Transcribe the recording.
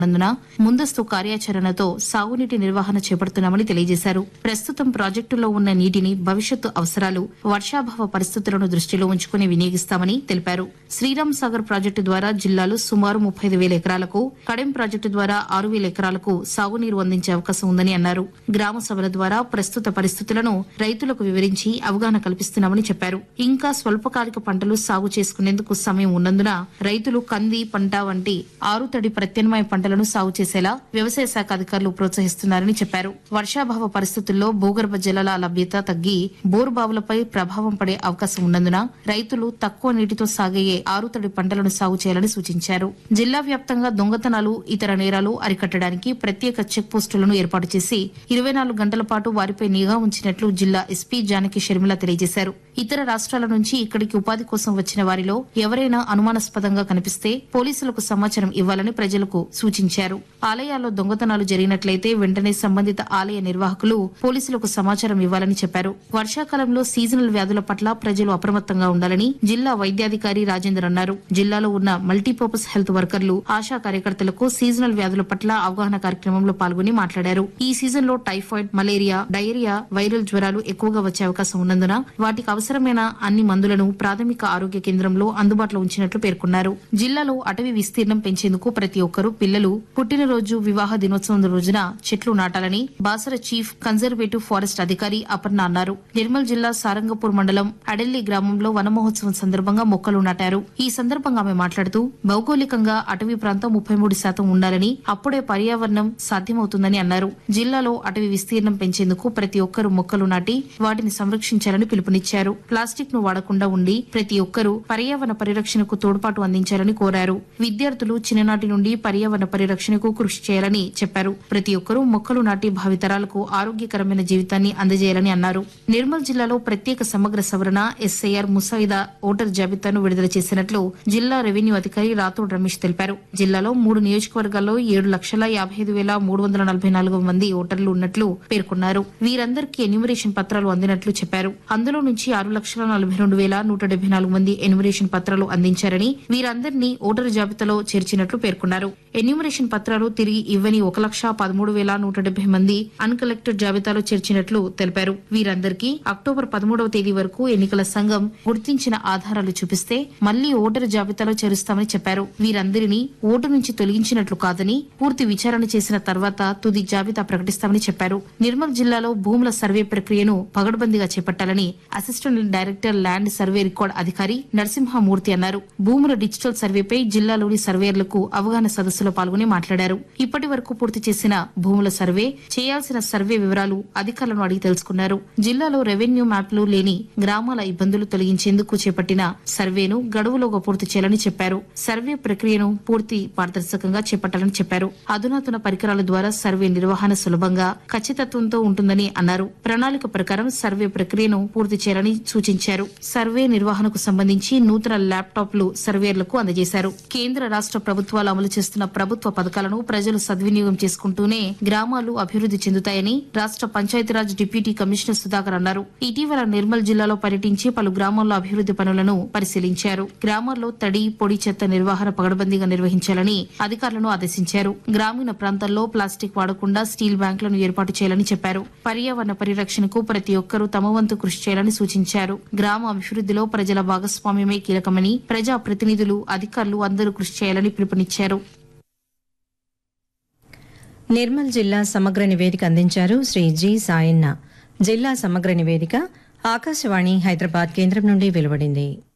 నందున ముందస్తు కార్యాచరణతో సాగునీటి నిర్వహణ చేపడుతున్నామని తెలియజేశారు ప్రస్తుతం ప్రాజెక్టులో ఉన్న నీటిని భవిష్యత్తు అవసరాలు వర్షాభావ పరిస్థితులను దృష్టిలో ఉంచుకుని వినియోగిస్తామని తెలిపారు శ్రీరామ్ సాగర్ ప్రాజెక్టు ద్వారా జిల్లాలో సుమారు ముప్పై ఐదు వేల ఎకరాలకు కడెం ప్రాజెక్టు ద్వారా ఆరు వేల ఎకరాలకు సాగునీరు అందించే అవకాశం ఉందని అన్నారు గ్రామ సభల ద్వారా ప్రస్తుత పరిస్థితులను రైతులకు వివరించి అవగాహన కల్పిస్తున్నామని చెప్పారు ఇంకా స్వల్పకాలిక పంటలు సాగు చేసుకునేందుకు సమయం ఉన్నందున రైతులు కంది పంట వంటి ఆరుతడి ప్రత్యామ్నాయ పంటలను సాగు చేసేలా వ్యవసాయ శాఖ అధికారులు ప్రోత్సహిస్తున్నారని చెప్పారు వర్షాభావ పరిస్థితుల్లో భూగర్భ జలాల లభ్యత తగ్గి బోరు బావులపై ప్రభావం పడే అవకాశం ఉన్నందున రైతులు తక్కువ నీటితో సాగయ్యే ఆరుతడి పంటలను సాగు చేయాలని సూచించారు జిల్లా వ్యాప్తంగా దొంగతనాలు ఇతర నేరాలు అరికట్టడానికి ప్రత్యేక చెక్ పోస్టులను ఏర్పాటు చేసి ఇరవై నాలుగు గంటల పాటు వారిపై నిఘా ఉంచినట్లు జిల్లా ఎస్పీ జానకి షర్మిల తెలియజేశారు ఇతర రాష్ట్రాల నుంచి ఇక్కడికి ఉపాధి కోసం వచ్చిన వారిలో ఎవరైనా అనుమానాస్పదంగా కనిపిస్తే పోలీసులకు సమాచారం ఇవ్వాలని ప్రజలకు సూచించారు ఆలయాల్లో దొంగతనాలు జరిగినట్లయితే వెంటనే సంబంధిత ఆలయ నిర్వాహకులు పోలీసులకు సమాచారం ఇవ్వాలని చెప్పారు వర్షాకాలంలో సీజనల్ వ్యాధుల పట్ల ప్రజలు అప్రమత్తంగా ఉండాలని జిల్లా వైద్యాధికారి రాజేందర్ అన్నారు జిల్లాలో ఉన్న మల్టీపర్పస్ హెల్త్ వర్కర్లు ఆశా కార్యకర్తలకు సీజనల్ వ్యాధుల పట్ల అవగాహన కార్యక్రమంలో పాల్గొని మాట్లాడారు ఈ సీజన్ లో టైఫాయిడ్ మలేరియా డయేరియా వైరల్ జ్వరాలు ఎక్కువగా వచ్చే అవకాశం ఉన్నందున వాటికి అవసరమైన అన్ని మందులను ప్రాథమిక ఆరోగ్య కేంద్రంలో అందుబాటులో ఉంచినట్లు పేర్కొన్నారు జిల్లాలో అటవీ విస్తీర్ణం పెంచేందుకు ప్రతి ఒక్కరూ పిల్లలు పుట్టినరోజు వివాహ దినోత్సవం రోజున చెట్లు నాటాలని బాసర చీఫ్ కన్జర్వేటివ్ ఫారెస్ట్ అధికారి అపర్ణ అన్నారు నిర్మల్ జిల్లా సారంగపూర్ మండలం అడెల్లి గ్రామంలో వన మహోత్సవం సందర్భంగా మొక్కలు నాటారు ఈ సందర్భంగా ఆమె మాట్లాడుతూ భౌగోళికంగా అటవీ ప్రాంతం ముప్పై మూడు శాతం ఉండాలని అప్పుడే పర్యావరణం సాధ్యమవుతుందని అన్నారు జిల్లాలో అటవీ విస్తీర్ణం పెంచేందుకు ప్రతి ఒక్కరూ మొక్కలు నాటి వాటిని సంరక్షించాలని పిలుపునిచ్చారు ప్లాస్టిక్ ను వాడకుండా ఉండి ప్రతి ఒక్కరూ పర్యావరణ పరిరక్షణకు తోడ్పాటు అందించాలని కోరారు విద్యార్థులు చిన్ననాటి నుండి పర్యావరణ పరిరక్షణకు కృషి చేయాలని చెప్పారు ప్రతి ఒక్కరూ మొక్కలు నాటి భావితరాలకు ఆరోగ్యకరమైన జీవితాన్ని అందజేయాలని అన్నారు నిర్మల్ జిల్లాలో ప్రత్యేక సమగ్ర సవరణ ఎస్ఐఆర్ ముసాయిదా ఓటర్ జాబితాను విడుదల చేసినట్లు జిల్లా రెవెన్యూ అధికారి రాథోడ్ రమేష్ తెలిపారు జిల్లాలో మూడు నియోజకవర్గాల్లో ఏడు లక్షల యాభై ఐదు వేల మూడు వందల నలభై నాలుగు మంది ఓటర్లు ఉన్నట్లు పేర్కొన్నారు వీరందరికీ ఎన్యూమరేషన్ పత్రాలు అందినట్లు చెప్పారు అందులో నుంచి ఆరు లక్షల నలభై రెండు వేల నూట డెబ్బై నాలుగు మంది ఎన్యూమరేషన్ పత్రాలు అందించారని వీరందరినీ ఓటరు జాబితాలో చేర్చినట్లు పేర్కొన్నారు ఎన్యూమరేషన్ పత్రాలు తిరిగి ఇవ్వని ఒక లక్ష పదమూడు వేల నూట డెబ్బై మంది అన్కలెక్టెడ్ జాబితాలో చేర్చినట్లు తెలిపారు వీరందరికీ అక్టోబర్ పదమూడవ తేదీ వరకు ఎన్నికల సంఘం గుర్తించిన ఆధారాలు చూపిస్తే మళ్లీ ఓటరు జాబితాలో చేరుస్తామని చెప్పారు వీరందరినీ ఓటు నుంచి తొలగించినట్లు కాదని పూర్తి విచారణ చేసిన తర్వాత తుది జాబితా ప్రకటిస్తామని చెప్పారు నిర్మల్ జిల్లాలో భూముల సర్వే ప్రక్రియను పగడ్బందీగా చేపట్టాలని assistant director land survey record అధికారి నరసింహమూర్తి అన్నారు భూముల డిజిటల్ సర్వేపై జిల్లాలోని సర్వేయర్లకు అవగాహన సదస్సులో పాల్గొని మాట్లాడారు ఇప్పటి వరకు పూర్తి చేసిన భూముల సర్వే చేయాల్సిన సర్వే వివరాలు అధికారులను అడిగి తెలుసుకున్నారు జిల్లాలో రెవెన్యూ మ్యాప్లు లేని గ్రామాల ఇబ్బందులు తొలగించేందుకు చేపట్టిన సర్వేను గడువులోగా పూర్తి చేయాలని చెప్పారు సర్వే ప్రక్రియను పూర్తి పారదర్శకంగా చేపట్టాలని చెప్పారు అధునాతన పరికరాల ద్వారా సర్వే నిర్వహణ సులభంగా ఖచ్చితత్వంతో ఉంటుందని అన్నారు ప్రణాళిక ప్రకారం సర్వే ప్రక్రియను పూర్తి చేయాలని సూచించారు సర్వే నిర్వహణకు సంబంధించి నూతన ల్యాప్టాప్లు సర్వేర్లకు అందజేశారు కేంద్ర రాష్ట ప్రభుత్వాలు అమలు చేస్తున్న ప్రభుత్వ పథకాలను ప్రజలు సద్వినియోగం చేసుకుంటూనే గ్రామాలు అభివృద్ది చెందుతాయని రాష్ట పంచాయతీరాజ్ డిప్యూటీ కమిషనర్ సుధాకర్ అన్నారు ఇటీవల నిర్మల్ జిల్లాలో పర్యటించి పలు గ్రామాల్లో అభివృద్ది పనులను పరిశీలించారు గ్రామాల్లో తడి పొడి చెత్త నిర్వహణ పగడబందీగా నిర్వహించాలని అధికారులను ఆదేశించారు గ్రామీణ ప్రాంతాల్లో ప్లాస్టిక్ వాడకుండా స్టీల్ బ్యాంకులను ఏర్పాటు చేయాలని చెప్పారు పర్యావరణ పరిరక్షణకు ప్రతి ఒక్కరూ తమ వంతు కృషి చేయాలని సూచించారు గ్రామ అభివృద్దిలో ప్రజల భాగస్వామ్యమే కీలకమని ప్రజా ప్రతినిధులు అధికారులు అందరూ కృషి చేయాలని పిలుపునిచ్చారు నిర్మల్ జిల్లా సమగ్ర నివేదిక అందించారు శ్రీ జి సాయన్న జిల్లా సమగ్ర నివేదిక ఆకాశవాణి హైదరాబాద్ కేంద్రం నుండి వెలువడింది